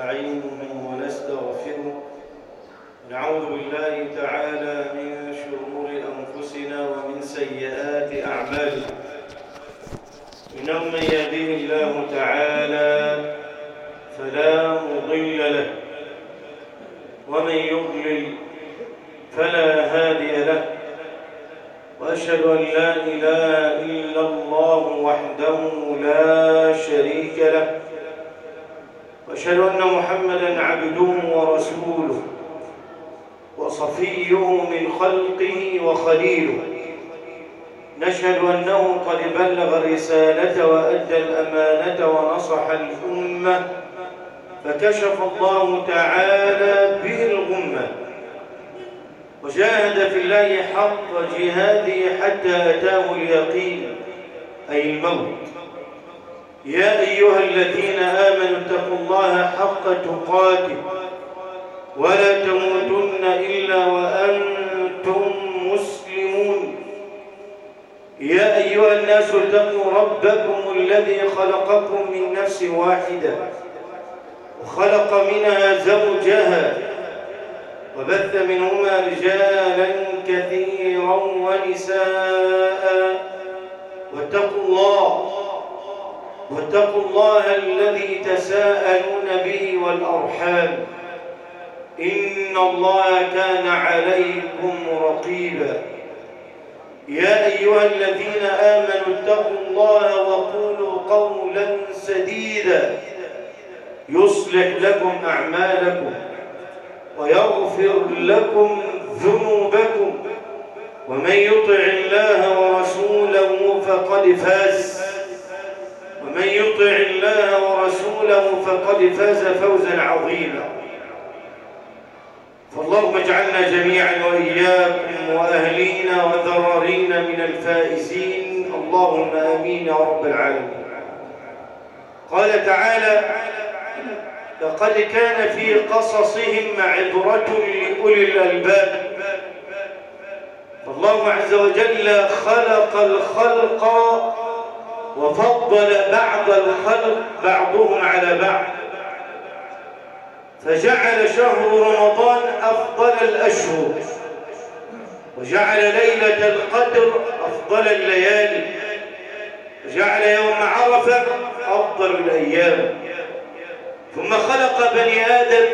ونستعينه ونستغفره ونعوذ بالله تعالى من شرور أنفسنا ومن سيئات أعمالنا إنه من يهده الله تعالى فلا مضل له ومن يضلل فلا هادي له وأشهد أن لا إله إلا الله وحده لا شريك له وأشهد أن محمدا عبده ورسوله وصفيه من خلقه وخليله نشهد أنه قد بلغ الرسالة وأدى الأمانة ونصح الأمة فكشف الله تعالى به الغمة وجاهد في الله حق جهاده حتى أتاه اليقين أي الموت يا أيها الذين آمنوا اتقوا الله حق تقاته ولا تموتن إلا وأنتم مسلمون يا أيها الناس اتقوا ربكم الذي خلقكم من نفس واحدة وخلق منها زوجها وبث منهما رجالا كثيرا ونساء واتقوا الله واتقوا الله الذي تساءلون به والأرحام إن الله كان عليكم رقيبا يا أيها الذين آمنوا اتقوا الله وقولوا قولا سديدا يصلح لكم أعمالكم ويغفر لكم ذنوبكم ومن يطع الله ورسوله فقد فاز ومن يطع الله ورسوله فقد فاز فوزا عظيما فاللهم اجعلنا جميعا وإياكم وأهلينا وذرارينا من الفائزين اللهم آمين يا رب العالمين قال تعالى لقد كان في قصصهم عبرة لأولي الألباب فالله عز وجل خلق الخلق وفضل بعض الخلق بعضهم على بعض فجعل شهر رمضان أفضل الأشهر وجعل ليلة القدر أفضل الليالي وجعل يوم عرفة أفضل الأيام ثم خلق بني آدم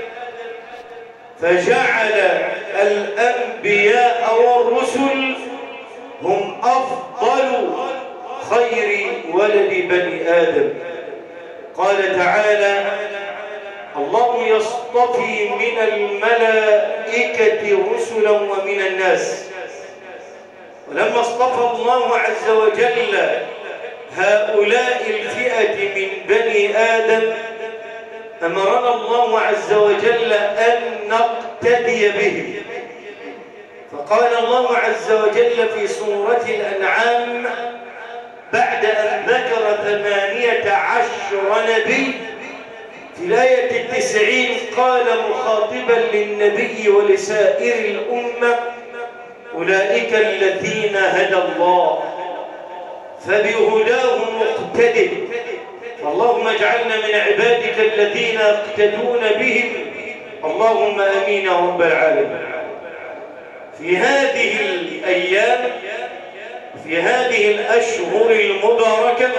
فجعل الأنبياء والرسل هم أفضل خير ولد بني آدم قال تعالى الله يصطفي من الملائكة رسلا ومن الناس ولما اصطفى الله عز وجل هؤلاء الفئة من بني آدم أمرنا الله عز وجل أن نقتدي بهم فقال الله عز وجل في سورة الأنعام بعد أن ذكر ثمانية عشر نبي في الآية التسعين قال مخاطبا للنبي ولسائر الأمة أولئك الذين هدى الله فبهداه مقتدر اللهم اجعلنا من عبادك الذين اقتدون بهم اللهم امين يا رب العالمين في هذه الايام في هذه الاشهر المباركه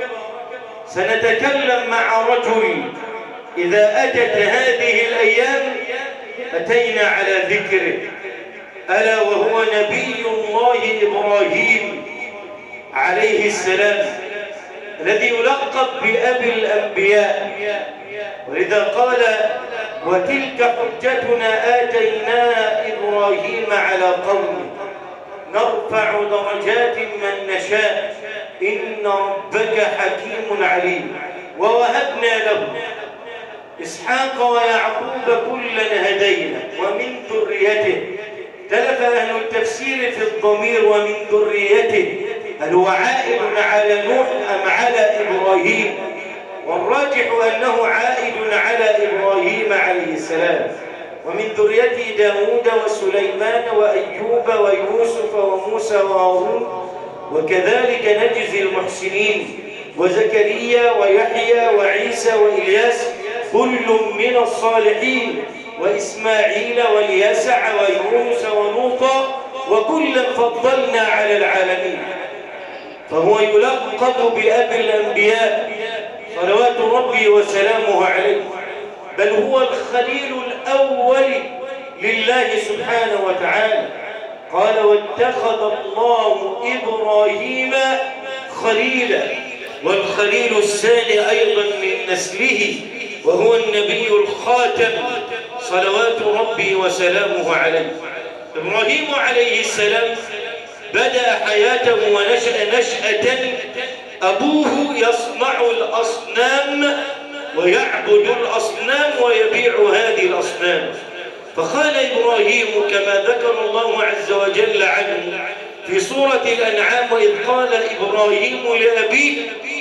سنتكلم مع رجل اذا اتت هذه الايام اتينا على ذكره الا وهو نبي الله ابراهيم عليه السلام الذي يلقب بأبي الأنبياء ولذا قال وتلك حجتنا آتينا إبراهيم على قومه نرفع درجات من نشاء إن ربك حكيم عليم ووهبنا له إسحاق ويعقوب كلا هدينا ومن ذريته تلف أهل التفسير في الضمير ومن ذريته هل هو عائد على نوح أم على إبراهيم والراجح أنه عائد على إبراهيم عليه السلام ومن ذريته داود وسليمان وأيوب ويوسف وموسى وهارون وكذلك نجزي المحسنين وزكريا ويحيى وعيسى وإلياس كل من الصالحين وإسماعيل واليسع ويونس ولوطا وكلا فضلنا على العالمين فهو يلقب بأبي الأنبياء صلوات ربي وسلامه عليه بل هو الخليل الأول لله سبحانه وتعالى قال واتخذ الله إبراهيم خليلا والخليل الثاني أيضا من نسله وهو النبي الخاتم صلوات ربي وسلامه عليه إبراهيم عليه السلام بدأ حياته ونشأ نشأة أبوه يصنع الأصنام ويعبد الأصنام ويبيع هذه الأصنام فقال إبراهيم كما ذكر الله عز وجل عنه في سورة الأنعام وإذ قال إبراهيم لأبيه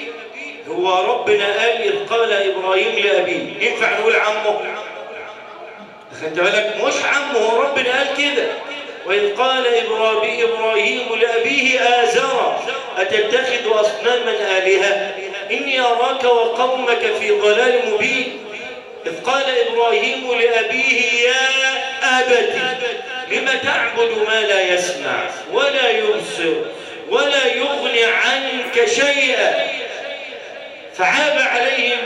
هو ربنا قال إذ قال إبراهيم لأبيه ينفع نقول عمه خدت بالك مش عمه ربنا قال كده وإذ قال إبراهيم لأبيه آزر أتتخذ أصناما آلهة إني أراك وقومك في ضلال مبين إذ قال إبراهيم لأبيه يا أبت لم تعبد ما لا يسمع ولا يبصر ولا يغني عنك شيئا فعاب عليهم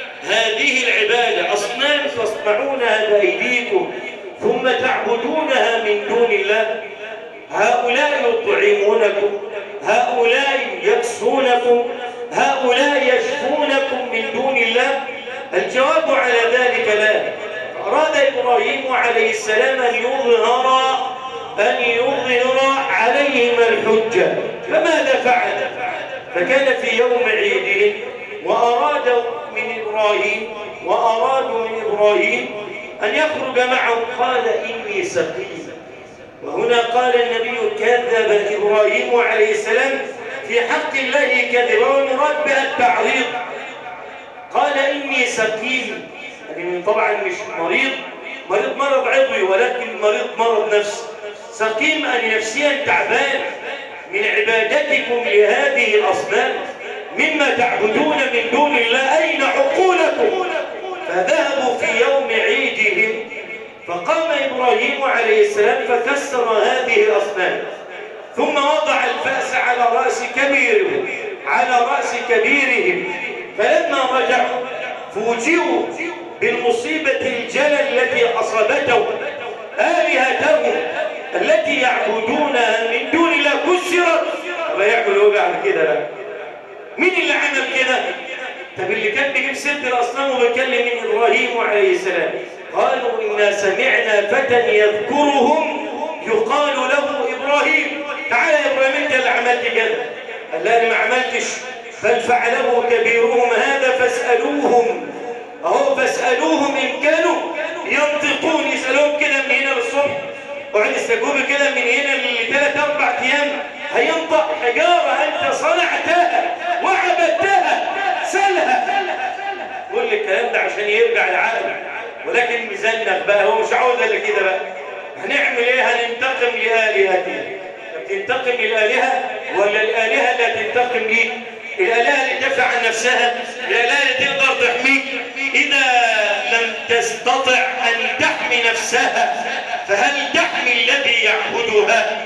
هذه العبادة أصنام تصنعونها بأيديكم ثم تعبدونها من دون الله هؤلاء يطعمونكم هؤلاء يكسونكم هؤلاء يشفونكم من دون الله الجواب على ذلك لا أراد إبراهيم عليه السلام أن يظهر أن يظهر عليهم الحجة فماذا فعل فكان في يوم عيدهم وأراد من إبراهيم وأرادوا من إبراهيم أن يخرج معهم قال إني سقيم وهنا قال النبي كذب إبراهيم عليه السلام في حق الله كذب والمراد بها التعريض قال إني سقيم يعني طبعا مش مريض مريض مرض عضوي ولكن مريض مرض نفس سقيم أن نفسيا تعبان من عبادتكم لهذه الأصنام مما تعبدون من دون الله أين عقولكم فذهبوا في يوم عيدهم فقام إبراهيم عليه السلام فكسر هذه الأصنام ثم وضع الفأس على رأس كبيرهم على رأس كبيرهم فلما رجعوا فوجئوا بالمصيبة الجلل التي أصابته آلهتهم التي يعبدونها من دون الله كسرت ويعملوا بعد كده بقى مين اللي عمل كده طب اللي كان بيجيب سيره الاصنام وبيكلم من ابراهيم عليه السلام قالوا انا سمعنا فتى يذكرهم يقال له ابراهيم تعالى يا ابراهيم انت اللي عملت كده قال لا انا ما عملتش بل فعله كبيرهم هذا فاسالوهم اهو فاسالوهم ان كانوا ينطقون يسالوهم كده من هنا للصبح وعند استجوب كده من هنا لثلاث اربع ايام هينطق حجاره انت صنعتها وعبدتها سلها كل الكلام ده عشان يرجع العقل ولكن مزنخ بقى هو مش عاوز الا كده بقى هنعمل ايه هننتقم لآلهتنا تنتقم للآلهة ولا الآلهة اللي تنتقم ليه الآلهة اللي تدافع عن نفسها الآلهة اللي تقدر تحميك إذا لم تستطع أن تحمي نفسها فهل تحمي الذي يعبدها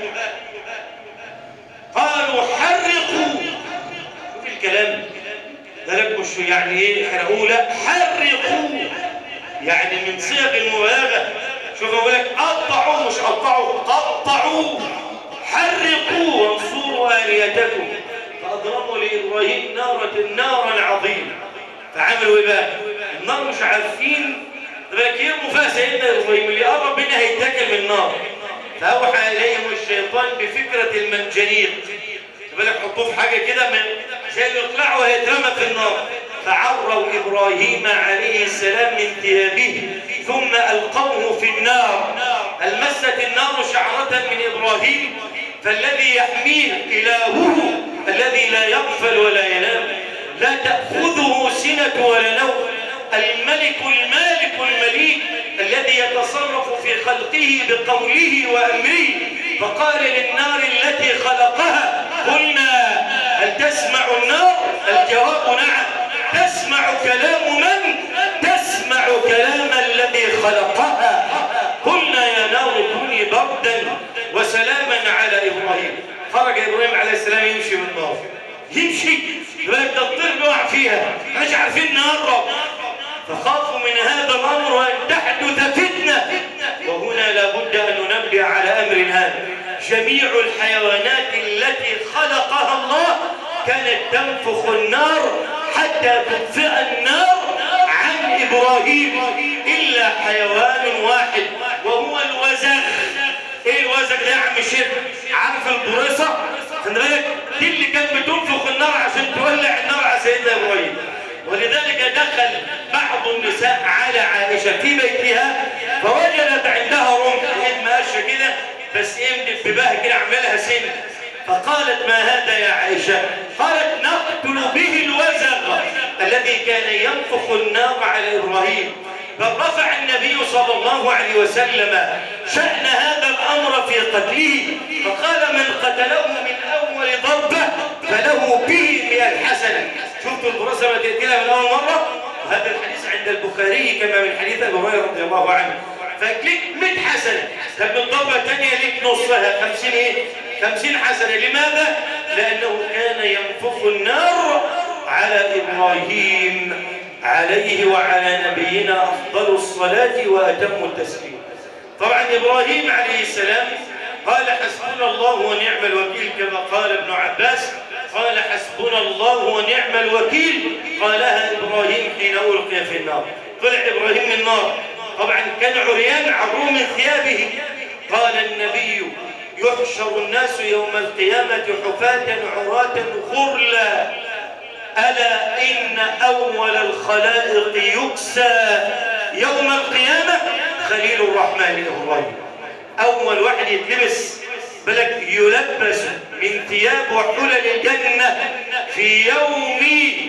قالوا حرقوا شوف الكلام ده مش يعني ايه احرقوه لا حرقوا يعني من صيغ المبالغه شوف اقول لك قطعوا مش قطعوا قطعوا حرقوا وانصروا الهتكم فاضرموا لابراهيم نارا نارا عظيمه فعملوا ايه بقى النار مش عارفين يرموا فيها سيدنا ابراهيم اللي قرب منها هيتاكل من النار فاوحى اليهم الشيطان بفكره المنجنيق بالك حطوه في حاجه كده من زي اللي يطلع وهيترمى في النار فعروا ابراهيم عليه السلام من ثيابه ثم القوه في النار هل مست النار شعره من ابراهيم فالذي يحميه الهه الذي لا يغفل ولا ينام لا تاخذه سنه ولا نوم الملك المالك المليك الذي يتصرف في خلقه بقوله وأمره فقال للنار التي خلقها قلنا هل تسمع النار الجواب نعم تسمع كلام من تسمع خلقها قلنا يا نار كوني بردا وسلاما على إبراهيم خرج إبراهيم عليه السلام يمشي من النار يمشي يقول لك ده الطير بيقع فيها مش عارفين نقرب فخافوا من هذا الأمر وأن تحدث فتنة وهنا لابد أن ننبه على أمر هذا جميع الحيوانات التي خلقها الله كانت تنفخ النار حتى تطفئ النار عن إبراهيم إلا حيوان واحد وهو الوزغ إيه الوزغ ده يا عم الشيخ عارف البريصة خد بالك دي اللي كانت بتنفخ النار عشان تولع النار على سيدنا إبراهيم ولذلك دخل بعض النساء على عائشة في بيتها فوجدت عندها رمح ايد ماشية كده بس ايه مدبباها كده عملها سن فقالت ما هذا يا عائشة قالت نقتل به الوزغ الذي كان ينفخ النار على إبراهيم بل رفع النبي صلى الله عليه وسلم شأن هذا الأمر في قتله فقال من قتله من أول ضربة فله به مئة حسنة شفتوا البرصة ما تقتلها من أول مرة وهذا الحديث عند البخاري كما من حديث أبي هريرة رضي الله عنه فليك 100 حسنة طب الضربة الثانية ليك نصها 50 ايه 50 حسنة لماذا؟ لأنه كان ينفخ النار على إبراهيم عليه وعلى نبينا أفضل الصلاة وأتم التسليم طبعا إبراهيم عليه السلام قال حسبنا الله ونعم الوكيل كما قال ابن عباس قال حسبنا الله ونعم الوكيل قالها إبراهيم حين ألقي في النار طلع إبراهيم من النار طبعا كان عريان عرو من ثيابه قال النبي يحشر الناس يوم القيامة حفاة عراة غرلا ألا إن أول الخلائق يكسى يوم القيامة خليل الرحمن إبراهيم أول واحد يتلبس بلك يلبس من ثياب وحلل الجنة في يوم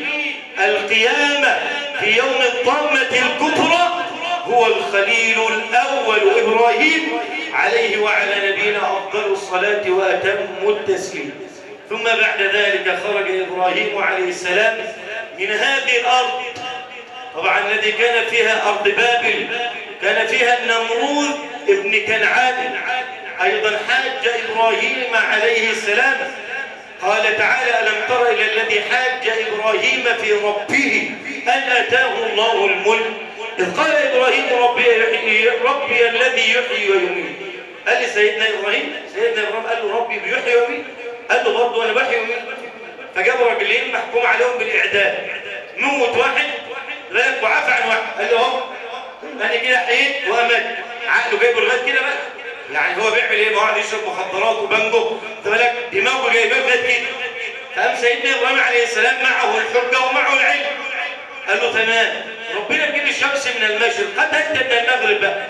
القيامة في يوم الضامة الكبرى هو الخليل الأول إبراهيم عليه وعلى نبينا أفضل الصلاة وأتم التسليم ثم بعد ذلك خرج إبراهيم عليه السلام من هذه الأرض طبعا الذي كان فيها أرض بابل كان فيها النمرود ابن كنعان أيضا حاج إبراهيم عليه السلام قال تعالى ألم تر إلى الذي حاج إبراهيم في ربه أن أتاه الله الملك إذ قال إبراهيم ربي, يحيي ربي الذي يحيي ويميت قال لسيدنا إبراهيم سيدنا إبراهيم قال له ربي بيحيي ويميت قال له برضه أنا بحيي ويميت فجابوا رجلين محكوم عليهم بالإعدام موت واحد ذلك وعفى عن واحد قال له اهو أنا كده حييت وأمت عقله جايبه لغاية كده بقى يعني هو بيعمل ايه؟ ما قاعد يشرب مخدرات وبنجو خد بالك دماغه جايباه لغايه كده فقام سيدنا ابراهيم عليه السلام معه الحجه ومعه العلم قال له تمام ربنا يجيب الشمس من المشرق قد انت من المغرب بقى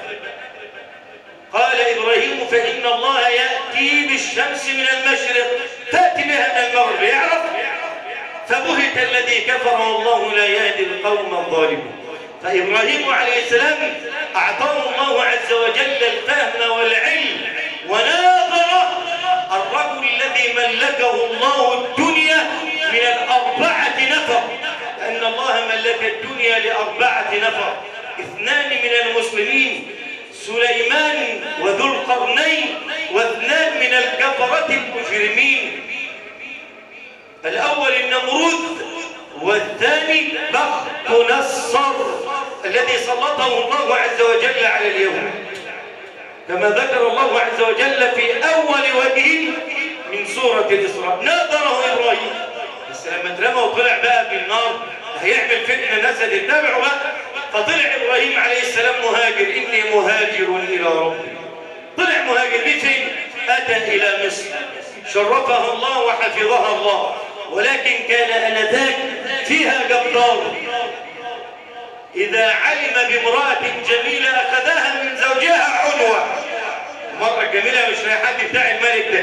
قال ابراهيم فان الله ياتي بالشمس من المشرق تاتي بها من المغرب يعرف فبهت الذي كفر والله لا يهدي القوم الظالمين فإبراهيم عليه السلام أعطاه الله عز وجل الفهم والعلم وناظر الرجل الذي ملكه الله الدنيا من الأربعة نفر لأن الله ملك الدنيا لأربعة نفر اثنان من المسلمين سليمان وذو القرنين واثنان من الكفرة المجرمين الأول النمرود والثاني بخت نصر الذي سلطه الله عز وجل على اليهود كما ذكر الله عز وجل في أول وجه من سورة الإسراء ناظره إبراهيم بس لما اترمى وطلع بقى في النار هيعمل فتنة الناس هتتبعه بقى فطلع إبراهيم عليه السلام مهاجر إني مهاجر إلى ربي طلع مهاجر ليه فين؟ أتى إلى مصر شرفها الله وحفظها الله ولكن كان أنذاك فيها جبار إذا علم بامرأة جميلة أخذها من زوجها عنوة المرأة الجميلة مش لاقي حد بتاع الملك ده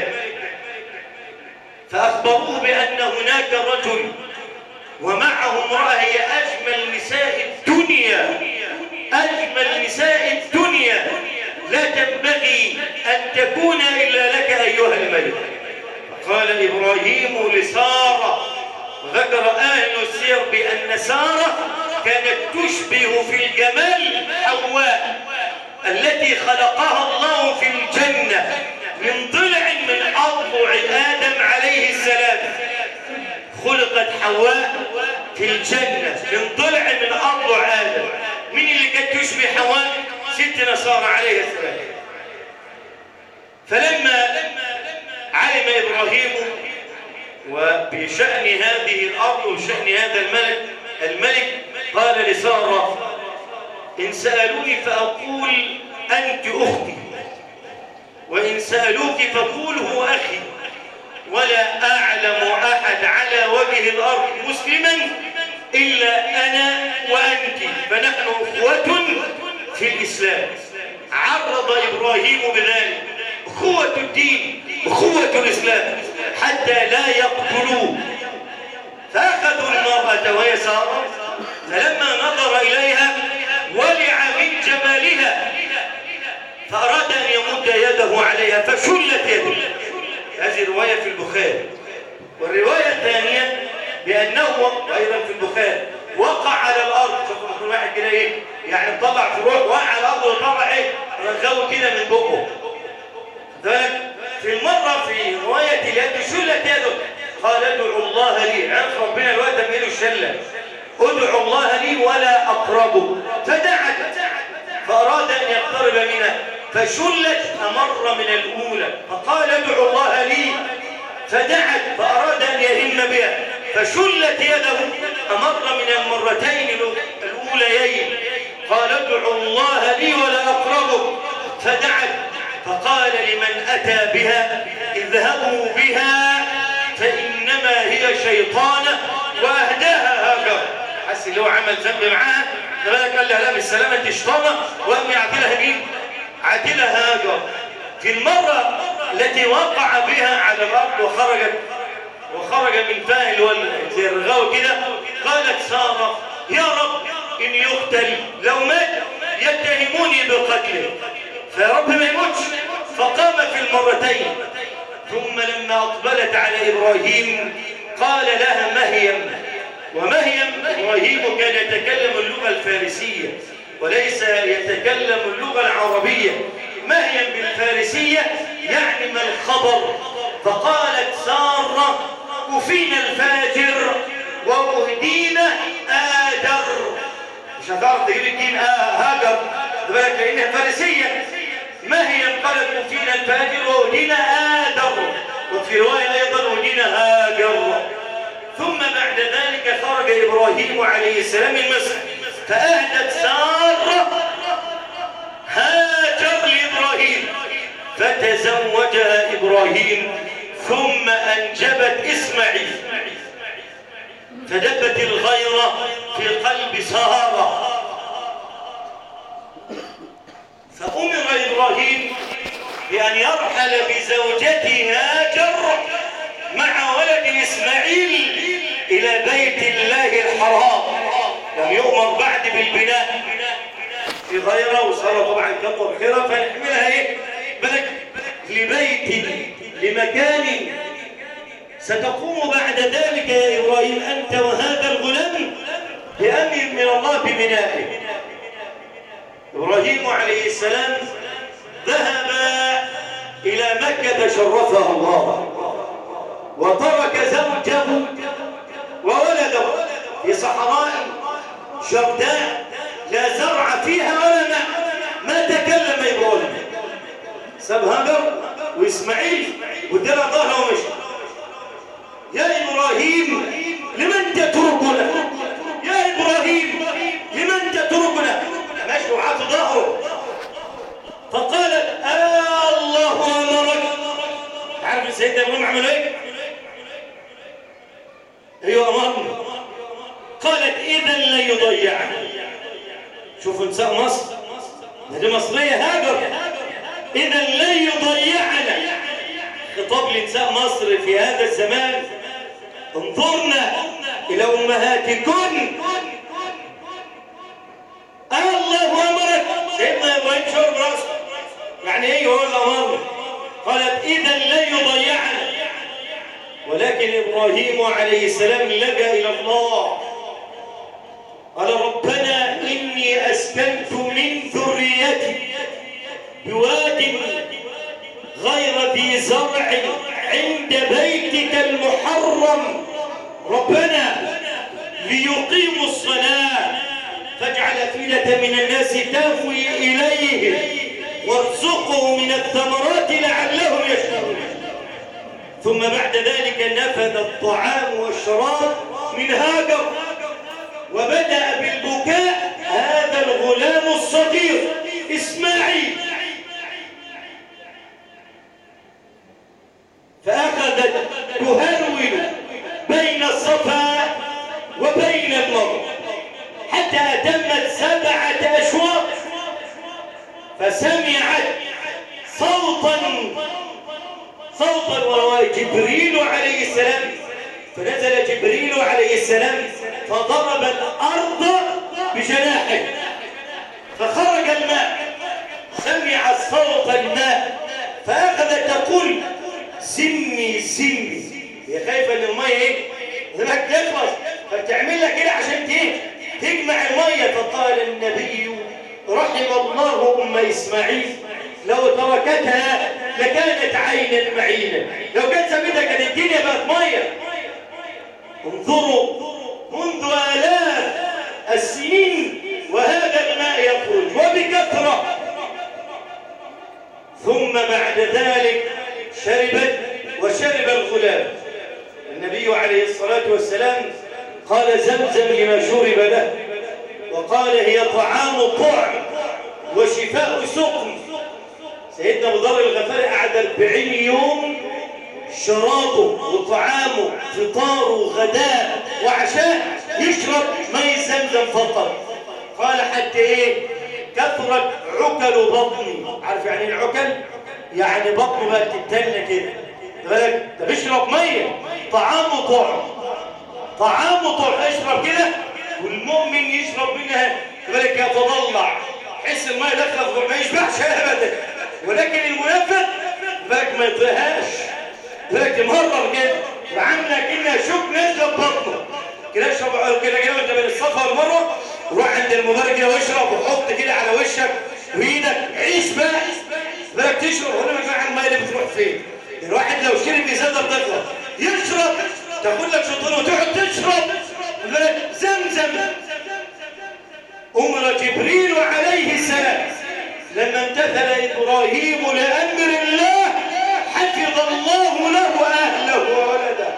فأخبروه بأن هناك رجل ومعه امرأة هي أجمل نساء الدنيا أجمل نساء الدنيا لا تنبغي أن تكون إلا لك أيها الملك قال إبراهيم لسارة ذكر أهل السير بأن سارة كانت تشبه في الجمال حواء التي خلقها الله في الجنة من ضلع من أضلع آدم عليه السلام خلقت حواء في الجنة من ضلع من أضلع آدم من اللي كانت تشبه حواء ست نصارى عليه السلام فلما علم إبراهيم وبشأن هذه الأرض وشأن هذا الملك الملك قال لسارة إن سألوني فأقول أنت أختي وإن سألوك فقول هو أخي ولا أعلم أحد على وجه الأرض مسلما إلا أنا وأنت فنحن أخوة في الإسلام عرض إبراهيم بذلك أخوة الدين أخوة الإسلام حتى لا يقتلوه فأخذوا المرأة وهي سارة فلما نظر إليها ولع من جمالها فأراد أن يمد يده عليها فشلت يده هذه رواية في البخاري والرواية الثانية بأنه أيضا في البخاري وقع على الأرض شوفوا كل واحد كده إيه يعني طلع في روح وقع على الأرض وطلع إيه رغوه كده من بقه ذلك في المرة في رواية اليد شلت يده قال ادعوا الله لي عرف ربنا الوقت بيده الشلة ادعوا الله لي ولا أقربه فدعت فأراد أن يقترب منها فشلت أمر من الأولى فقال ادعوا الله لي فدعت فأراد أن يهم بها فشلت يده أمر من المرتين الأوليين قال ادعوا الله لي ولا أقربه فدعت فقال لمن أتى بها اذهبوا بها فإنما هي شيطانة وأهداها هاجر حس اللي هو عمل ذنب معاها فبالك قال لها لا بالسلامة انت شيطانة وأمي عتلها مين؟ عتلها هاجر في المرة التي وقع بها على الأرض وخرجت وخرج من فاه الولد زي الرغاوة كده قالت سارة يا رب إن يقتل لو مات يتهموني بقتله فيا رب ما يموتش فقام في المرتين ثم لما أقبلت على إبراهيم قال لها مهيم ومهيم إبراهيم كان يتكلم اللغة الفارسية وليس يتكلم اللغة العربية مهيم بالفارسية يعني ما الخبر فقالت سارة وفينا الفاجر وأهدينا آدر مش هتعرف تجيب الدين آه هاجر بالك لأنها فارسية ما هي قالت فينا الفاجر وأهدينا آدر وفي رواية أيضا أهدينا هاجر ثم بعد ذلك خرج إبراهيم عليه السلام من مصر فأهدت سارة هاجر لإبراهيم فتزوجها إبراهيم ثم أنجبت إسماعيل فدبت الغيرة في قلب سارة فأمر إبراهيم بأن يرحل بزوجته هاجر مع ولد إسماعيل إلى بيت الله الحرام لم يؤمر بعد بالبناء في غيرة وصار طبعا كبر خيرة فنحملها إيه بلك لبيت لمكان ستقوم بعد ذلك يا إبراهيم أنت وهذا الغلام بأمر من الله ببنائه إبراهيم عليه السلام ذهب إلى مكة شرفها الله وترك زوجه وولده في صحراء شرداء لا زرع فيها ولا ماء ما تكلم إبراهيم ساب هاجر وإسماعيل ودلع ظهره ومشي يا إبراهيم لمن تتركنا يا إبراهيم لمن تتركنا ماشي وعاد ظهره فقالت آه الله أمرك عارف سيدنا إبراهيم عمل إيه؟ أيوة أمرني قالت إذا لا يضيعنا شوفوا نساء مصر دي مصرية هاجر إذا لا يضيعنا خطاب لنساء مصر في هذا الزمان انظرنا إلى أمهاتكن الله أمرك سيدنا إبراهيم شرب راسه يعني إيه هو اللي أمر قالت إذا لا يضيعنا ولكن إبراهيم عليه السلام لجأ إلى الله قال ربنا إني أسكنت من ذريتي ربنا ليقيموا الصلاة فاجعل أفئدة من الناس تهوي إليه وارزقه من الثمرات لعلهم يشكرون ثم بعد ذلك نفذ الطعام والشراب من هاجر وبدأ بالبكاء هذا الغلام الصغير إسماعيل فأخذت تهرول بين الصفا وبين المروة حتى أتمت سبعة أشواط فسمعت صوتا صوتا وهو جبريل عليه السلام فنزل جبريل عليه السلام فضرب الأرض بجناحه فخرج الماء سمع صوت الماء فأخذت تقول سمي سمي هي خايفة ان المية ايه؟ هناك تخلص فبتعمل لك كده عشان ايه؟ تجمع المية فقال النبي رحم الله أم إسماعيل لو تركتها لكانت عينا معينة لو كانت سابتها كانت الدنيا بقت مية انظروا منذ آلاف السنين وهذا الماء يخرج وبكثرة ثم بعد ذلك شربت وشرب الغلام النبي عليه الصلاة والسلام قال زمزم لما شرب له وقال هي طعام طعم وشفاء سقم سيدنا ابو ذر الغفاري قعد 40 يوم شرابه وطعامه فطاره وغداء وعشاء يشرب ماء زمزم فقط قال حتى ايه كثرت عكل بطني عارف يعني ايه العكل يعني بطنه بقت تتنى كده بالك ده بيشرب ميه طعامه طعم طعامه طعم اشرب كده والمؤمن يشرب منها بالك يتضلع حس الميه دخل ما يشبعش ابدا ولكن المنفذ بالك ما يطيقهاش بالك يمرر كده وعامله كانها شوك نازله ببطنه كده اشرب كده كده وانت بين الصفا والمروه روح عند المبارك كده واشرب وحط كده على وشك وايدك عيش بقى بالك تشرب هنا ما عن الميه اللي بتروح فين الواحد لو شرب ازازه بتطلع يشرب تاخد لك شطون وتقعد تشرب بالك زمزم امر جبريل عليه السلام لما امتثل ابراهيم لامر الله حفظ الله له اهله وولده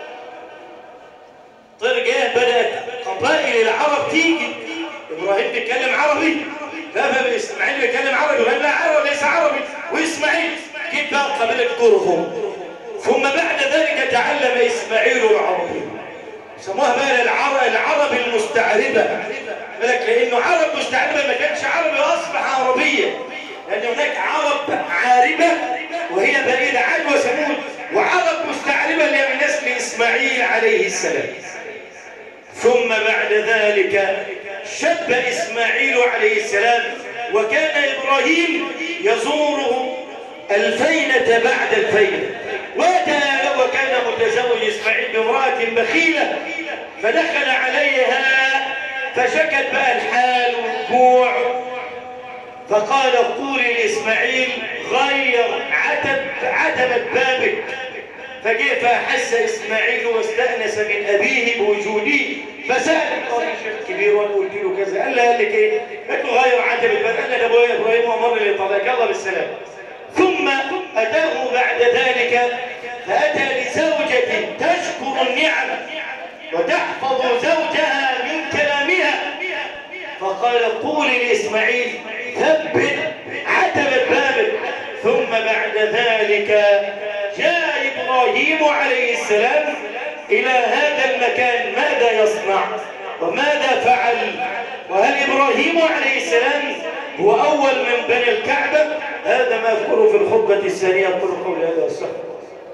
طرقه بدات قبائل العرب تيجي ابراهيم بيتكلم عربي لا اسماعيل بيتكلم عربي وقال لا عربي ليس عربي واسماعيل كيف بقى قبيله كرهم ثم بعد ذلك تعلم اسماعيل العربي سموها بقى العرب العرب المستعربه بالك لانه عرب مستعربه ما كانش عربي واصبح عربيه لان هناك عرب عاربه وهي بني عاد وثمود وعرب مستعربه اللي من نسل اسماعيل عليه السلام ثم بعد ذلك شب اسماعيل عليه السلام وكان ابراهيم يزوره الفينة بعد الفينة وكان متزوج اسماعيل بامرأة بخيلة فدخل عليها فشكت بقى الحال والجوع فقال قولي لإسماعيل غير عتب عتبت بابك فجاء فأحس إسماعيل واستأنس من أبيه بوجودي فسأل قال شيخ كبير وأنا قلت له كذا قال له قال لك إيه؟ قلت له غير عتبت بابك قال له أبويا إبراهيم وأمر لي طلاق الله بالسلام ثم أتاه بعد ذلك فأتى لزوجة تشكر النعم وتحفظ زوجها من كلامها فقال قولي لإسماعيل ثبت عتبت بابك ثم بعد ذلك جاء إبراهيم عليه السلام إلى هذا المكان ماذا يصنع وماذا فعل وهل إبراهيم عليه السلام هو أول من بني الكعبة هذا ما أذكره في الخطبة الثانية أقول قولي هذا والسلام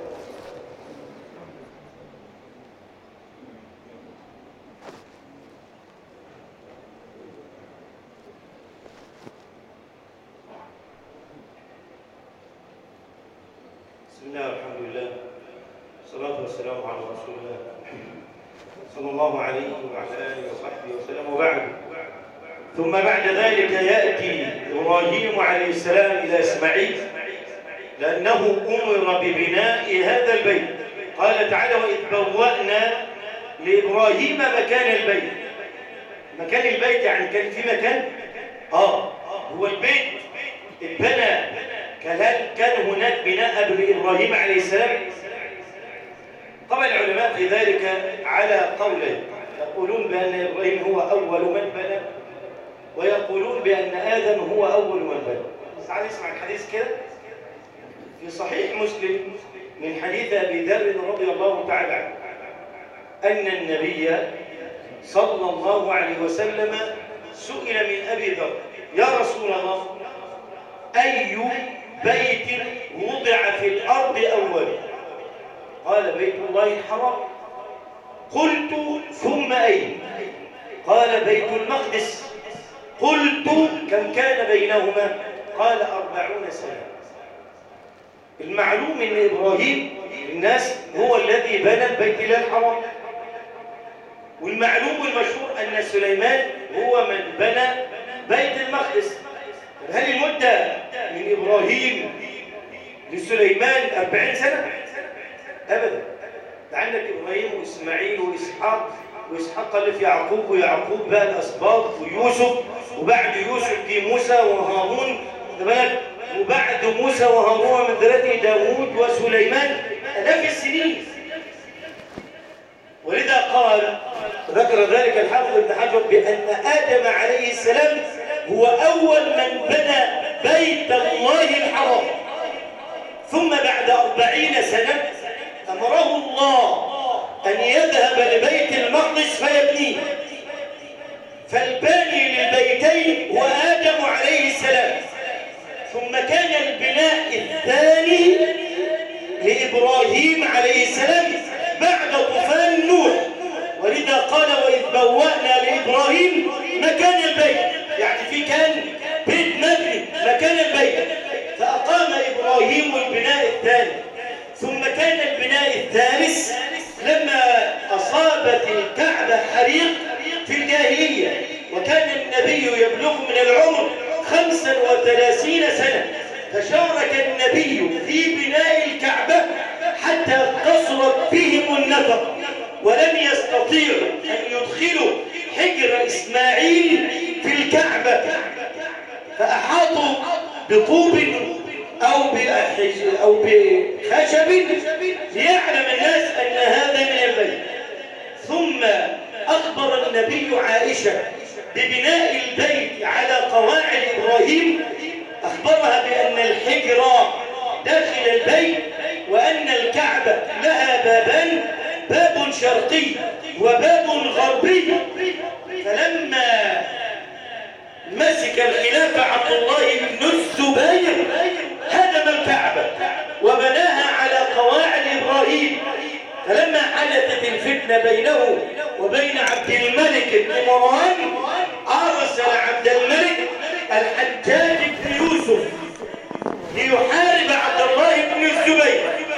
بسم الله والحمد لله والصلاة والسلام على رسول الله صلى الله عليه وعلى آله وصحبه وسلم وبعد ثم بعد ذلك يأتي إبراهيم عليه السلام إلى إسماعيل لأنه أمر ببناء هذا البيت قال تعالى وإذ بوأنا لإبراهيم مكان البيت مكان البيت يعني كان في مكان آه هو البيت اتبنى كان هناك بناء لإبراهيم عليه السلام طبعا العلماء في ذلك على قولين يقولون بأن إبراهيم هو أول من بنى ويقولون بأن آدم هو أول من بنى تعال اسمع الحديث كده في صحيح مسلم من حديث أبي ذر رضي الله تعالى عنه أن النبي صلى الله عليه وسلم سئل من أبي ذر يا رسول الله أي بيت وضع في الأرض أول قال بيت الله الحرام قلت ثم أين قال بيت المقدس قلت كم كان بينهما قال أربعون سنة المعلوم أن إبراهيم الناس هو الذي بنى البيت الله الحرام والمعلوم المشهور أن سليمان هو من بنى بيت المقدس هل المدة من إبراهيم لسليمان أربعين سنة؟ أبدا عندك إبراهيم وإسماعيل وإسحاق وإسحاق قال في يعقوب ويعقوب بقى الأسباط ويوسف وبعد يوسف في موسى وهارون بالك وبعد موسى وهارون من ذريته داوود وسليمان آلاف السنين ولذا قال ذكر ذلك الحافظ ابن حجر بأن آدم عليه السلام هو أول من بنى بيت الله الحرام ثم بعد أربعين سنة أمره الله أن يذهب لبيت المقدس فيبنيه فالباني للبيتين هو آدم عليه السلام ثم كان البناء الثاني لإبراهيم عليه السلام بعد طوفان نوح ولذا قال وإذ بوأنا لإبراهيم مكان البيت يعني في كان بيت مبني مكان البيت فأقام إبراهيم البناء الثاني ثم كان البناء الثالث لما أصابت الكعبة حريق في الجاهلية وكان النبي يبلغ من العمر خمسا وثلاثين سنة فشارك النبي في بناء الكعبة حتى قصرت بهم النفق ولم يستطيعوا أن يدخلوا حجر إسماعيل في الكعبة فأحاطوا بطوب أو أو بخشب ليعلم الناس أن هذا من البيت ثم أخبر النبي عائشة ببناء البيت على قواعد إبراهيم أخبرها بأن الحجر داخل البيت وأن الكعبة لها بابان باب شرقي وباب غربي فلما مسك الخلافة عبد الله بن الزبير هدم الكعبة وبناها على قواعد إبراهيم فلما حدثت الفتنة بينه وبين عبد الملك بن مروان أرسل عبد الملك الحجاج بن يوسف ليحارب عبد الله بن الزبير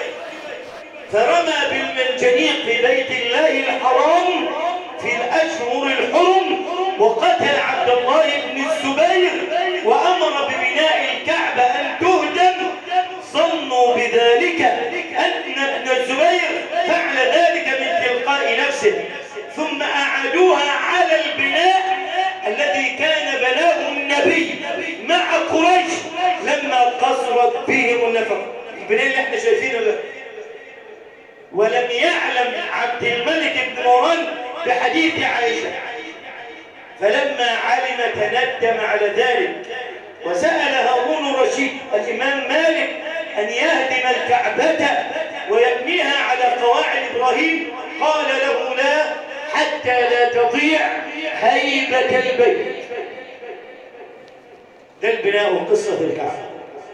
فرمى بالمنجنيق في بيت الله الحرام في الأشهر الحرم وقتل عبد الله بن الزبير وأمر ببناء الكعبة أن تهدم ظنوا بذلك أن ابن الزبير فعل ذلك من تلقاء نفسه ثم أعادوها على البناء الذي كان بناه النبي مع قريش لما قصرت بهم النفق البناء اللي احنا شايفينه ده ولم يعلم عبد الملك بن مروان بحديث عائشة فلما علم تندم على ذلك وسأل هارون الرشيد الإمام مالك أن يهدم الكعبة ويبنيها على قواعد إبراهيم قال له لا حتى لا تضيع هيبة البيت ده البناء قصة الكعبة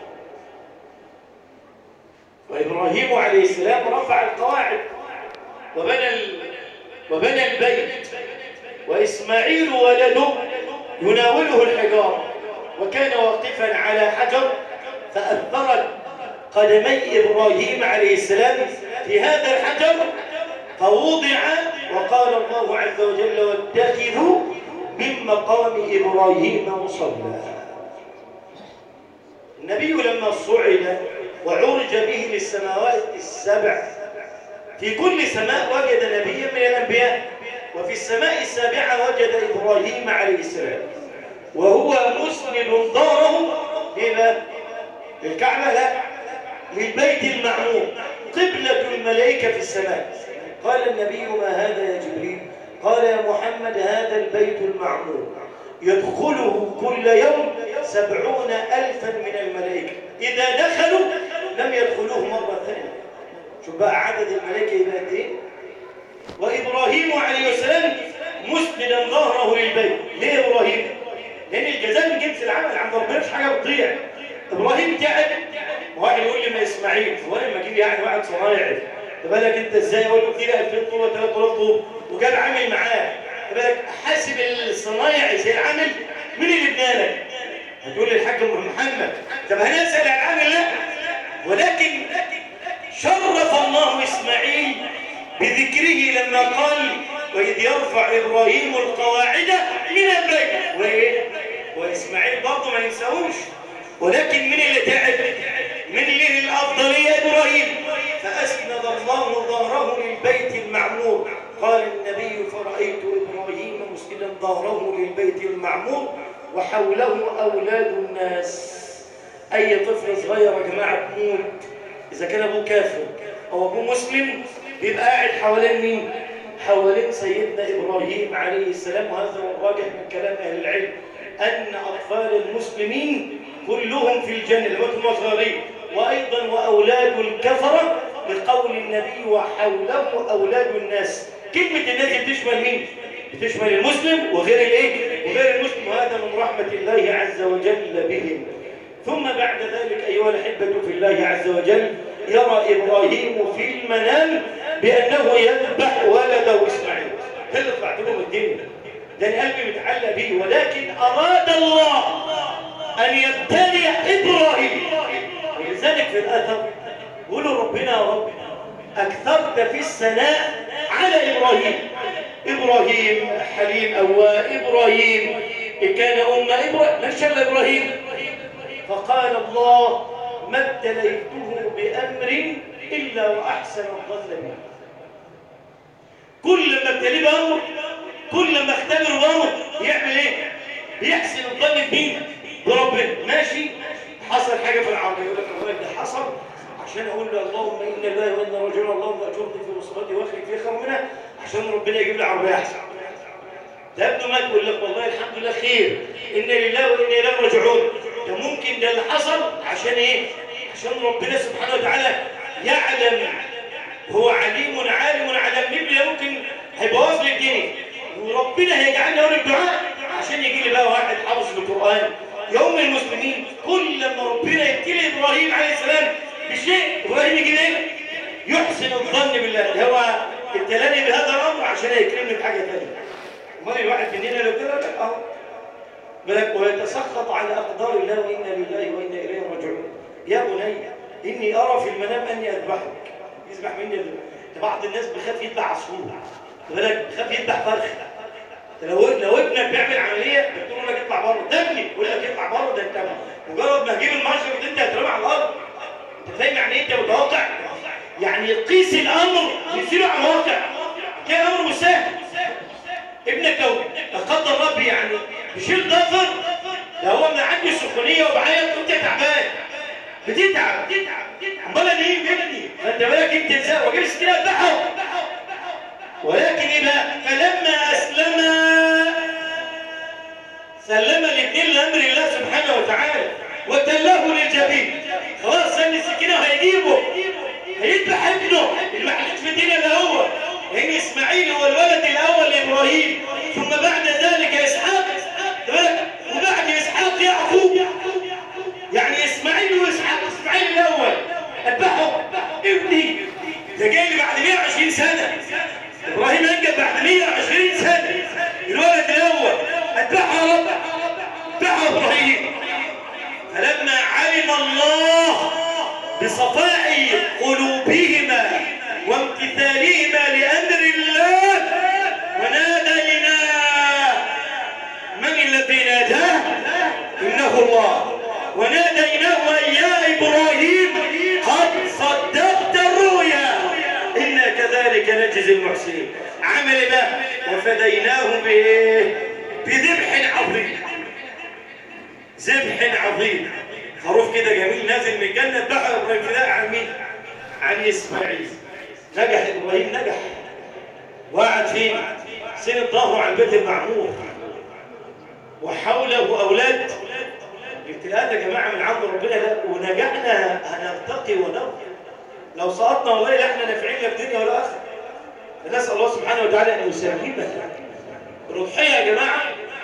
وإبراهيم عليه السلام رفع القواعد وبنى وبنى البيت وإسماعيل ولده يناوله الحجارة وكان واقفا على حجر فأثرت قدمي إبراهيم عليه السلام في هذا الحجر فوضع وقال الله عز وجل واتخذوا من مقام إبراهيم مصلى النبي لما صعد وعرج به للسماوات السبع في كل سماء وجد نبيا من الأنبياء وفي السماء السابعة وجد إبراهيم عليه السلام وهو مسند ظهره إلى الكعبة لا للبيت المعمور قبلة الملائكة في السماء قال النبي ما هذا يا جبريل قال يا محمد هذا البيت المعمور يدخله كل يوم سبعون ألفا من الملائكة إذا دخلوا لم يدخلوه مرة ثانية شوف بقى عدد الملائكة يبقى قد إيه وإبراهيم عليه السلام مسندا ظهره للبيت ليه إبراهيم؟ لأن الجزاء من جنس العمل عند ربنا مش حاجة بتضيع إبراهيم تعب واحد يقول لي ما إسماعيل هو أنا لما أجيب يعني واحد صنايعي بالك أنت إزاي أقول له كده 2000 طوبة 3000 طوبة وجاب عامل معاه بالك حاسب الصنايعي زي العامل مين اللي ادالك؟ هتقول لي الحاج محمد طب هنسأل عن العامل لا ولكن شرف الله إسماعيل بذكره لما قال وإذ يرفع إبراهيم القواعد من البيت وإيه؟ وإسماعيل برضه ما ننساهوش ولكن من اللي تعب؟ من اللي الأفضلية إبراهيم فأسند الله ظهره للبيت المعمور قال النبي فرأيت إبراهيم مسندا ظهره للبيت المعمور وحوله أولاد الناس أي طفل صغير يا جماعة تموت إذا كان أبوه كافر أو أبوه مسلم بيبقى قاعد حوالين مين؟ حوالين سيدنا إبراهيم عليه السلام وهذا هو الراجح من كلام أهل العلم أن أطفال المسلمين كلهم في الجنة لما صغيرين وأيضا وأولاد الكفرة بقول النبي وحوله أولاد الناس كلمة الناس بتشمل مين؟ بتشمل المسلم وغير الايه؟ وغير المسلم وهذا من رحمة الله عز وجل بهم ثم بعد ذلك أيها الأحبة في الله عز وجل يرى إبراهيم في المنام بأنه يذبح ولده إسماعيل هل طلعت لهم الدنيا ده قلبي متعلق به ولكن أراد الله أن يبتلي إبراهيم ولذلك في الأثر قولوا ربنا يا رب أكثرت في الثناء على إبراهيم إبراهيم حليم أو إبراهيم كان أم إبراهيم ما شاء الله إبراهيم فقال الله ما ابتليته بأمر إلا وأحسن الظن به كل ما ابتليه بأمر كل ما اختبر بأمر يعمل إيه؟ بيحسن الظن بمين؟ بربنا ماشي حصل حاجة في العربية يقول لك الله ده حصل عشان أقول له اللهم إن الله وإن رجل اللهم أجرني في مصيبتي واخلي في خير منها عشان ربنا يجيب لي عربية أحسن ده ابنه مات يقول لك والله الحمد لله خير إن لله وإنا إليه راجعون ده ممكن ده اللي حصل عشان إيه؟ عشان ربنا سبحانه وتعالى يعلم هو عليم عالم على ابن ممكن هيبوظ لي الدنيا وربنا هيجعلني اقول الدعاء عشان يجي لي بقى واحد حافظ القران يوم المسلمين كل لما ربنا يبتلي ابراهيم عليه السلام بشيء ابراهيم يجي ايه؟ يحسن الظن بالله هو ابتلاني بهذا الامر عشان يكرمني بحاجه ثانيه امال الواحد مننا لو كده لك اهو بالك ويتسخط على اقدار الله وانا لله وانا اليه راجعون يا بني اني ارى في المنام اني اذبحك يذبح مني ده بعض الناس بيخاف يذبح عصفور بالك بيخاف يذبح فرخ لو لو ابنك بيعمل عمليه بتقول لك اطلع بره ده ابني يقول لك اطلع بره ده انت مجرد ما هجيب المشرط انت هترمي على الارض انت فاهم يعني ايه انت متوقع يعني قيس الامر يصير على الواقع كده امر مش سهل ابنك لو لا قدر ربي يعني بيشيل ضفر ده هو من عندي سخونيه وبعيط وانت تعبان بتتعب امال انا ايه ابني فانت بالك انت ازاي واجيب السكينه اذبحه ولكن ايه بقى فلما اسلم سلم الاثنين لامر الله سبحانه وتعالى وتلاه للجبين خلاص سن السكينه هيجيبه هيذبح ابنه المحلوك في الدنيا ده هو لان اسماعيل هو الولد الاول لابراهيم ثم بعد ذلك اسحاق وبعد اسحاق يعقوب يعني اسماعيل واسحاق اسماعيل الاول اذبحه ابني ده جاي لي بعد 120 سنه ابراهيم انجب بعد 120 سنه الولد الاول اذبحه يا رب اذبحه ابراهيم فلما علم الله بصفاء قلوبهما وامتثالهما لامر الله وناديناه من الذي ناداه انه الله وناديناه أن يا إبراهيم قد صدقت الرؤيا إنا كذلك نجزي المحسنين عمل ايه بقى وفديناه بايه بذبح عظيم ذبح عظيم خروف كده جميل نازل من الجنه دخل ابراهيم فداء عن مين عن اسماعيل نجح ابراهيم نجح وقعد فين سند ظهره على البيت المعمور وحوله اولاد الابتلاءات يا جماعه من عند ربنا ده ونجحنا هنرتقي ونرقي لو سقطنا والله لا احنا نافعين لا في دنيا ولا اخره نسال الله سبحانه وتعالى ان يسلمنا الروحيه يا جماعه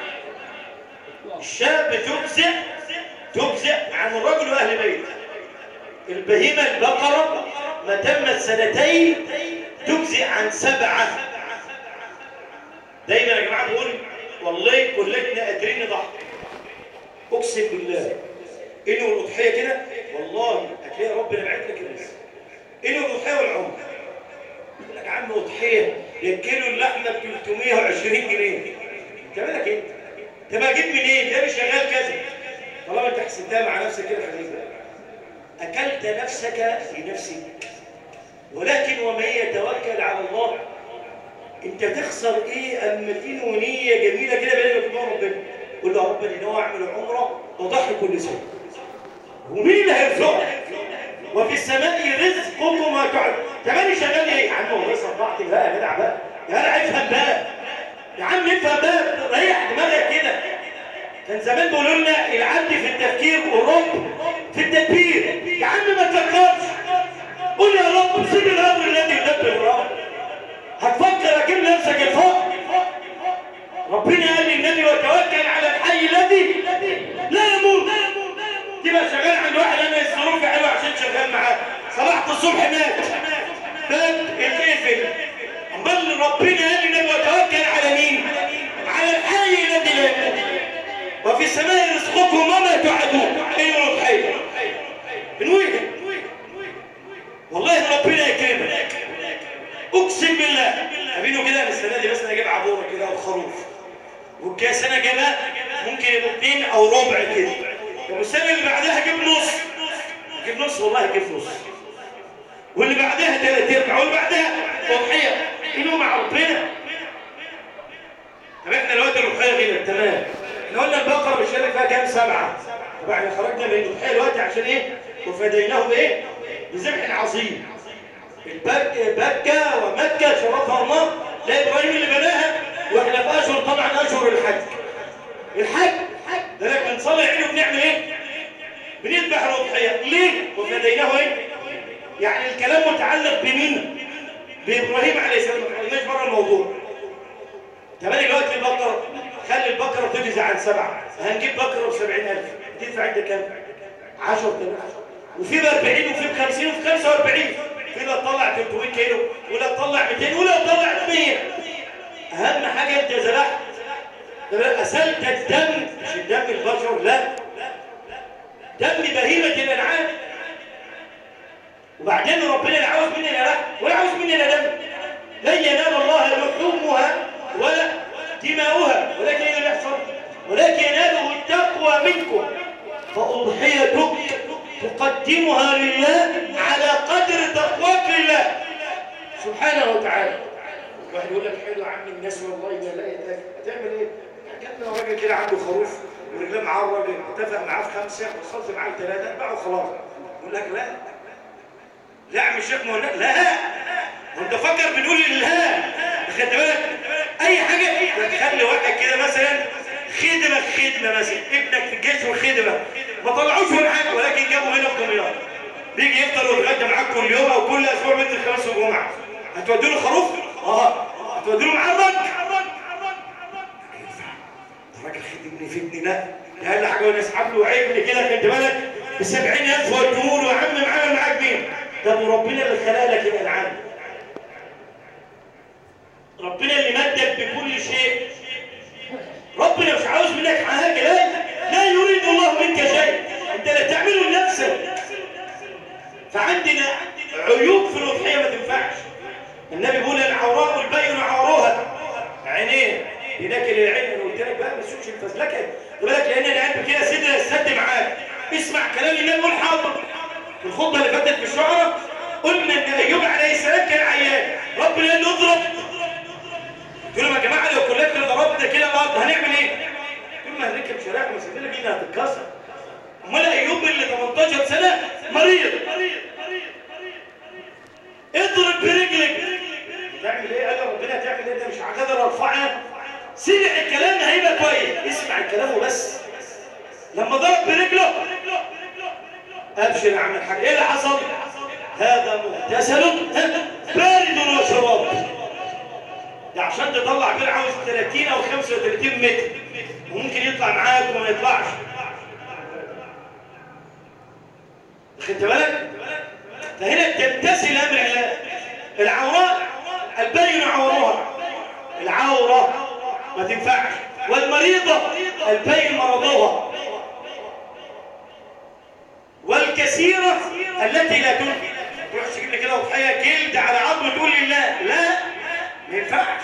الشاب تجزئ تجزئ عن الرجل واهل بيته البهيمه البقره ما تمت سنتين تجزئ عن سبعه دايما يا جماعه بقول والله كلنا قادرين نضحي اقسم بالله انه الاضحيه كده والله هتلاقي ربنا بعت لك الرزق انه الاضحيه والعمر يقول لك يا عم اضحيه ده كيلو اللحمه ب 320 جنيه انت مالك انت؟ انت بقى جيب منين؟ ده مش شغال كذا طالما انت حسبتها مع نفسك كده خليك اكلت نفسك في نفسك ولكن ومن يتوكل على الله انت تخسر ايه اما تنوي نيه جميله كده بينك وبين ربنا قول له يا رب انا ناوي اعمل عمره واضحي كل سنه ومين اللي هيرزقك وفي السماء رزقكم ما تعد تماني شغال ايه يا عم هو بس صدعت بقى يا جدع بقى يا جدع افهم بقى يا عم افهم بقى ريح دماغك كده كان زمان بيقولوا لنا العبد في التفكير والرب في التدبير يا عم ما تفكرش قول يا رب سيب الامر الذي يدبر الامر هتفكر اجيب نفسك الفقر ربنا قال للنبي وتوكل على الحي الذي لا يموت تبقى شغال عند واحد انا الظروف حلوه عشان شغال معاه صباحة الصبح مات مات اتقفل امال ربنا قال للنبي وتوكل على مين؟ على الحي الذي لا يموت وفي السماء رزقكم وما توعدون ايه الحي من وين؟ والله ربنا يكرمك اقسم بالله ابينه كده السنه دي مثلا اجيب عبوره كده او خروف والكاس انا جايبها ممكن يبقوا اثنين او ربع كده طب السنه اللي بعدها اجيب نص اجيب نص والله اجيب نص واللي بعدها ثلاث ارباع واللي بعدها اضحيه انه مع ربنا طب احنا دلوقتي الاضحيه كده تمام احنا قلنا البقره بنشارك فيها كام سبعه طب احنا خرجنا من الاضحيه دلوقتي عشان ايه؟ وفديناه بايه؟ بذبح عظيم بكة ومكة شرفها الله لا إبراهيم اللي بناها وإحنا في أشهر طبعا أشهر الحج الحج ده لك بنصلي عينه بنعمل إيه؟ بنذبح الأضحية ليه؟ وفديناه إيه؟ يعني الكلام متعلق بمين؟ بإبراهيم عليه السلام ما خليناش بره الموضوع كمان دلوقتي البقرة خلي البقرة تجزي عن سبعة هنجيب بقرة ب 70000 تدفع عندك كام؟ 10000 وفي ب 40 وفي ب 50 وفي 45 في لا تطلع 300 كيلو ولا تطلع 200 ولا تطلع 100 اهم حاجه انت زرعت اسلت الدم مش الدم البشر لا دم بهيمه الانعام وبعدين ربنا لا عاوز مننا لا ولا عاوز مننا دم لن ينال الله لحومها ولا دماؤها ولكن ايه اللي بيحصل ولكن يناله التقوى منكم فاضحيتك تقدمها لله على قدر تقواك لله سبحانه وتعالى واحد يقول لك حلو يا عم الناس والله ما لا يتاكل هتعمل ايه؟ جبنا راجل كده عنده خروف ورجليه معاه الراجل اتفق معاه في خمسه وصلت معاه ثلاثه اتباعوا خلاص يقول لك لا لا يا عم الشيخ ما لا لا وانت فكر بنقول لا خدت بالك اي حاجه تخلي واحد كده مثلا خدمه خدمه مثلا ابنك في الجيش وخدمه ما طلعوش من حاجه ولكن جابوا هنا في دمياط بيجي يفطر ويتغدى معاك كل يوم او كل اسبوع بنت الخميس والجمعه هتودوا له خروف؟ اه هتودوا له معرض؟ الراجل خدمني في ابني لا ده اقل حاجه وانا اسحب له وعيبني كده خدت بالك ب 70000 ودوه له يا عم معانا معاك مين؟ طب وربنا اللي خلق لك الانعام ربنا اللي مدك بكل شيء ربنا مش عاوز منك حاجه لا لا يريد الله منك شيء انت لا تعمله لنفسك فعندنا عيوب في الاضحيه ما تنفعش النبي بيقول العوراء البين عورها عينيه بناكل العين انا قلت لك بقى ما تشوفش الفزلكه بالك لان القلب كده سد سد معاك اسمع كلام النبي قول حاضر في الخطبه اللي فاتت في الشعراء قلنا ان ايوب عليه السلام كان عيان ربنا قال له اضرب قلت لهم يا جماعه لو كلنا ضربنا كده الارض هنعمل ايه؟ قلت ما هنركب شرايح مسافرنا بينا هتتكسر امال ايوب اللي 18 سنه مريض اضرب برجلك تعمل ايه؟ قال ربنا هتعمل ايه؟ ده مش هقدر ارفعها سمع الكلام هيبقى كويس اسمع الكلام وبس لما ضرب برجله ابشر يا عم الحاج ايه اللي حصل؟ هذا مغتسل بارد وشراب ده عشان تطلع بير عاوز 30 او 35 متر وممكن يطلع معاك وما يطلعش خدت بالك فهنا تمتثل امر الله العوراء البين عورها العوره ما تنفعش والمريضه البين مرضها والكثيره التي لا تنفع تروح تجيب لي كده وضحيه جلد على عظم تقول لي لا لا ما ينفعش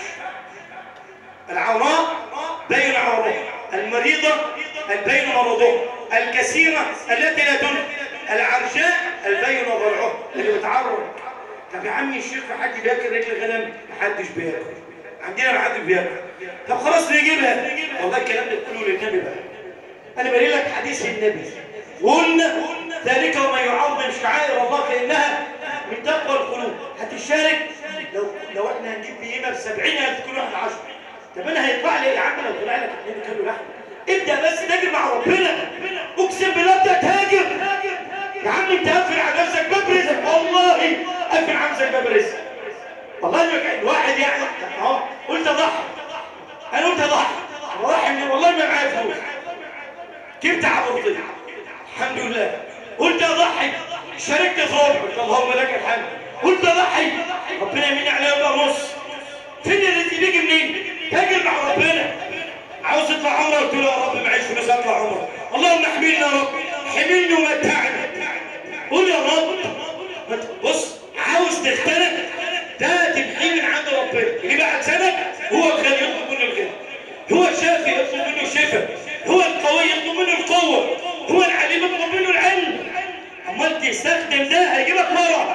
العوراء بين عورها المريضه البين مرضها الكثيره التي لا تنفع العرجاء البين ضلعه اللي بتعرض طب يا عمي الشيخ في حد بياكل رجل غنم محدش بياكل عندنا محدش بياكل طب خلاص نجيبها والله الكلام ده تقوله للنبي بقى انا بقول لك حديث النبي وقلنا ذلك وما يعظم شعائر الله فانها من تقوى القلوب هتشارك لو لو احنا هنجيب بقيمه ب 70000 كل واحد 10 طب انا هيطلع لي يا عم لو طلع لك 2 كيلو لحمه ابدا بس تاجر مع ربنا اقسم بالله ابدا تاجر يا عم انت قافل على نفسك باب رزق والله قافل على نفسك باب رزق والله الواحد يعني اهو قلت اضحي انا قلت اضحي اضحي من والله ما معايا فلوس جبت عبرتي الحمد لله قلت اضحي شاركت في ربع قلت اللهم لك الحمد قلت اضحي ربنا يمين عليا بقى نص فين الرزق بيجي منين؟ تاجر مع ربنا عاوز تطلع عمره قلت له يا رب معيش فلوس اطلع عمره اللهم احملني يا رب حملني ومتعني قول يا رب بص عاوز تختلف ده تمحيه من عند ربنا اللي بعد سنه هو الغني يطلب منه الغنى هو الشافي يطلب منه الشفاء هو القوي يطلب منه القوه هو العليم يطلب منه العلم امال تستخدم ده هيجيبك ورا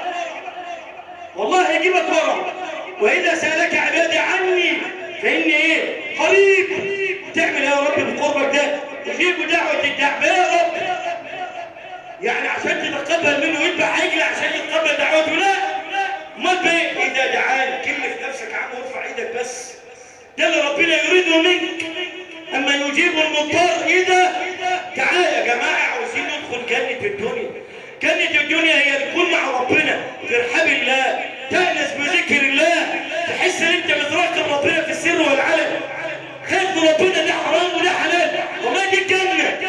والله هيجيبك ورا واذا سالك عبادي عني فاني ايه قريب تعمل يا رب بقربك ده تجيب دعوه الدعوه يا رب يعني عشان تتقبل منه يذبح عجل عشان يتقبل دعوته لا امال بايه اذا دعاني كلف نفسك يا عم وارفع ايدك بس ده اللي ربنا يريده منك اما يجيب المضطر اذا تعال يا جماعه عاوزين ندخل جنه الدنيا جنه الدنيا هي تكون مع ربنا في رحاب الله تأنس بذكر الله تحس ان انت بتراقب ربنا في السر والعلن خايف من ربنا ده حرام وده حلال والله دي الجنه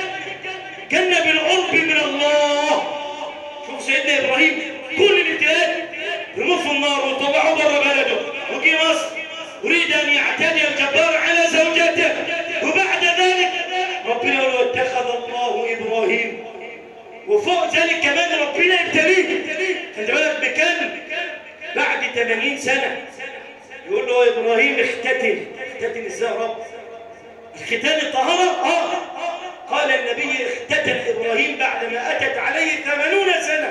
جنة بالقرب من الله شوف سيدنا إبراهيم كل الابتلاءات رموه في النار وطلعوه بره بلده وجي مصر يريد أن يعتدي الجبار على زوجته وبعد ذلك ربنا يقول اتخذ الله إبراهيم وفوق ذلك كمان ربنا يبتليه خلي بالك بكم بعد 80 سنة يقول له يا إبراهيم اختتن اختتن ازاي يا رب الختان الطهارة اه قال النبي اختتن إبراهيم بعدما أتت عليه ثمانون سنة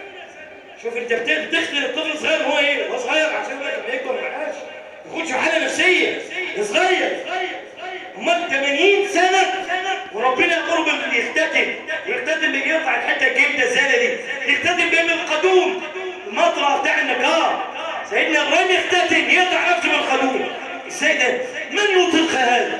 شوف انت بتختن الطفل صغير هو ايه هو صغير عشان ما يكبر معاش يخش حالة نفسية صغير امال 80 سنة وربنا قرب يختتن يختتن بيقطع الحتة الجلدة الزالة دي يختتن بين القدوم المطرة بتاع النجار سيدنا ابراهيم يختتن يقطع نفسه من القدوم ازاي ده من يطيق هذا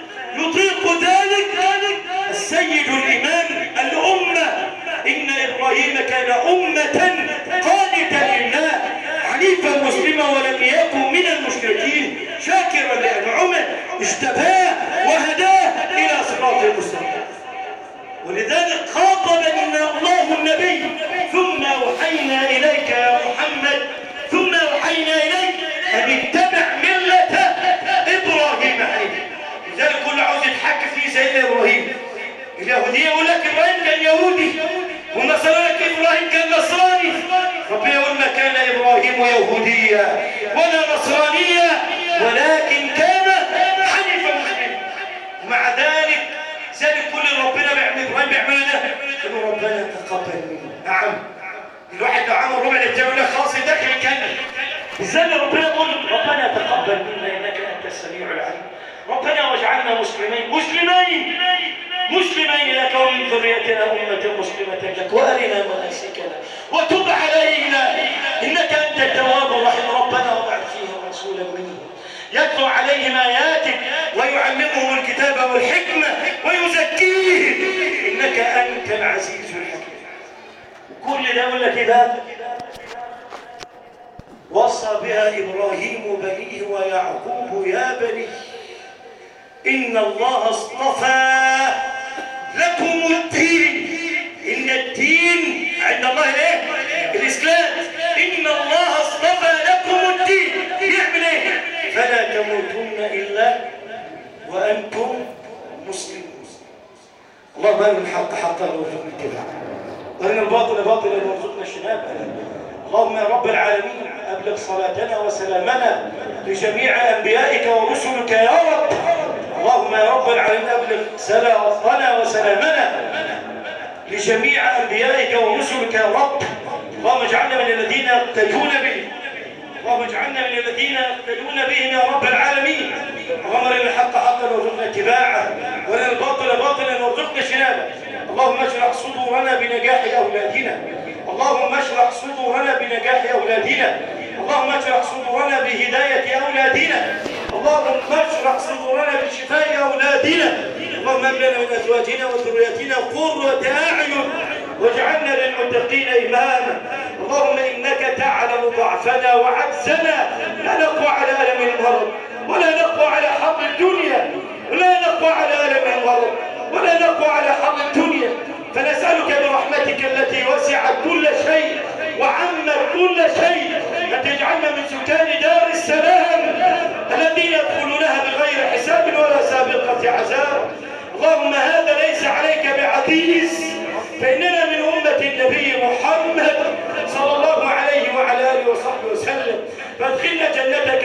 يطيق ذلك السيد الإمام الأمة إن إبراهيم كان أمة قانتا لله حنيفا مسلما ولم يكن من المشركين شاكرا لأنعمه اجتباه وهداه إلى صراط المستقيم ولذلك خاطب الله النبي ثم أوحينا إليك يا محمد ثم أوحينا إليك أن اتبع ملة إبراهيم حنيفا لذلك كل عاوز يتحكم في سيدنا إبراهيم اليهودية يقول لك إبراهيم كان يهودي والنصارى لك إبراهيم كان نصراني ربنا يقول ما كان إبراهيم يهوديا ولا نصرانيا ولكن كان حنيفا مسلما ومع ذلك ذلك كل ربنا بيعمل إبراهيم بيعملنا يقول ربنا تقبل منا نعم الواحد لو عمل ربع الجنة يقول لك خلاص يدخل الجنة ازاي ربنا يقول ربنا تقبل منا انك انت السميع العليم ربنا واجعلنا مسلمين مسلمين مسلمين لك ومن ذريتنا أمة مسلمة لك وأرنا مناسكنا وتب علينا إنك أنت التواب الرحيم ربنا وبعث فيهم رسولا منهم يتلو عليهم آياتك ويعلمهم الكتاب والحكمة ويزكيهم إنك أنت العزيز الحكيم كل ده ولا كده وصى بها إبراهيم بنيه ويعقوب يا بني إن الله اصطفى لكم الدين إن الدين عند الله إيه؟ الإسلام إن الله اصطفى لكم الدين يعمل إيه؟ فلا تموتن إلا وأنتم مسلمون اللهم أرنا الحق حقا وارزقنا اتباعه وأرنا الباطل باطلا وارزقنا اجتنابه اللهم يا رب العالمين أبلغ صلاتنا وسلامنا لجميع أنبيائك ورسلك يا رب اللهم يا رب العالمين أبلغ صلاتنا وسلامنا لجميع أنبيائك ورسلك يا رب اللهم اجعلنا من الذين يقتدون به اللهم اجعلنا من الذين يقتدون بهم يا رب العالمين اللهم ارنا الحق حقا وارزقنا اتباعه وارنا الباطل باطلا وارزقنا اجتنابه اللهم اشرح صدورنا بنجاح اولادنا اللهم اشرح صدورنا بنجاح اولادنا اللهم اشرح صدورنا بهدايه اولادنا اللهم اشرح صدورنا بشفاء اولادنا اللهم هب لنا من ازواجنا وذرياتنا قرة اعين واجعلنا للمتقين اماما اللهم انك تعلم ضعفنا وعجزنا لا نقوى على الم المرض ولا نقوى على حظ الدنيا ولا نقوى على الم المرض ولا نقوى على حظ الدنيا فنسألك برحمتك التي وسعت كل شيء وعمت كل شيء أن تجعلنا من سكان دار السلام الذين يدخلونها بغير حساب ولا سابقة عذاب اللهم هذا ليس عليك بعزيز فإننا من أمة النبي محمد صلى الله عليه وعلى آله وصحبه وسلم فادخلنا جنتك